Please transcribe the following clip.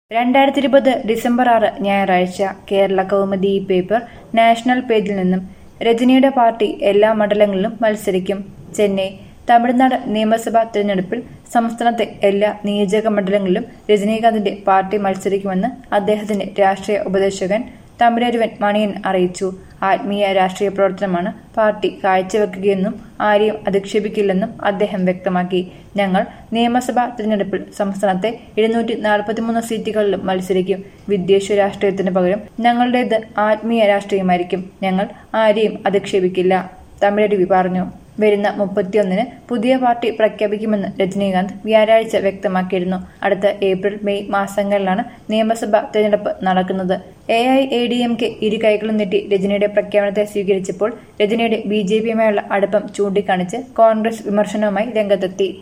രണ്ടായിരത്തി ഇരുപത് ഡിസംബർ ആറ് ഞായറാഴ്ച കേരള കൗമുദി പേപ്പർ നാഷണൽ പേജിൽ നിന്നും രജനിയുടെ പാർട്ടി എല്ലാ മണ്ഡലങ്ങളിലും മത്സരിക്കും ചെന്നൈ തമിഴ്നാട് നിയമസഭാ തിരഞ്ഞെടുപ്പിൽ സംസ്ഥാനത്തെ എല്ലാ നിയോജക മണ്ഡലങ്ങളിലും രജനീകാന്തിന്റെ പാർട്ടി മത്സരിക്കുമെന്ന് അദ്ദേഹത്തിന്റെ രാഷ്ട്രീയ ഉപദേശകൻ തമിഴരുവൻ മണിയൻ അറിയിച്ചു ആത്മീയ രാഷ്ട്രീയ പ്രവർത്തനമാണ് പാർട്ടി കാഴ്ചവെക്കുകയെന്നും ആരെയും അധിക്ഷേപിക്കില്ലെന്നും അദ്ദേഹം വ്യക്തമാക്കി ഞങ്ങൾ നിയമസഭാ തിരഞ്ഞെടുപ്പിൽ സംസ്ഥാനത്തെ എഴുന്നൂറ്റി നാൽപ്പത്തിമൂന്ന് സീറ്റുകളിലും മത്സരിക്കും വിദ്വേഷ രാഷ്ട്രീയത്തിന് പകരം ഞങ്ങളുടേത് ആത്മീയ രാഷ്ട്രീയമായിരിക്കും ഞങ്ങൾ ആരെയും അധിക്ഷേപിക്കില്ല തമിഴരുവി പറഞ്ഞു വരുന്ന മുപ്പത്തിയൊന്നിന് പുതിയ പാർട്ടി പ്രഖ്യാപിക്കുമെന്ന് രജനീകാന്ത് വ്യാഴാഴ്ച വ്യക്തമാക്കിയിരുന്നു അടുത്ത ഏപ്രിൽ മെയ് മാസങ്ങളിലാണ് നിയമസഭാ തെരഞ്ഞെടുപ്പ് നടക്കുന്നത് A I A D M K ഇരു കൈകളും നീട്ടി രജനിയുടെ പ്രഖ്യാപനത്തെ സ്വീകരിച്ചപ്പോൾ രജനിയുടെ ബി ജെ പിയുമായുള്ള അടുപ്പം ചൂണ്ടിക്കാണിച്ച് കോൺഗ്രസ് വിമർശനവുമായി രംഗത്തെത്തി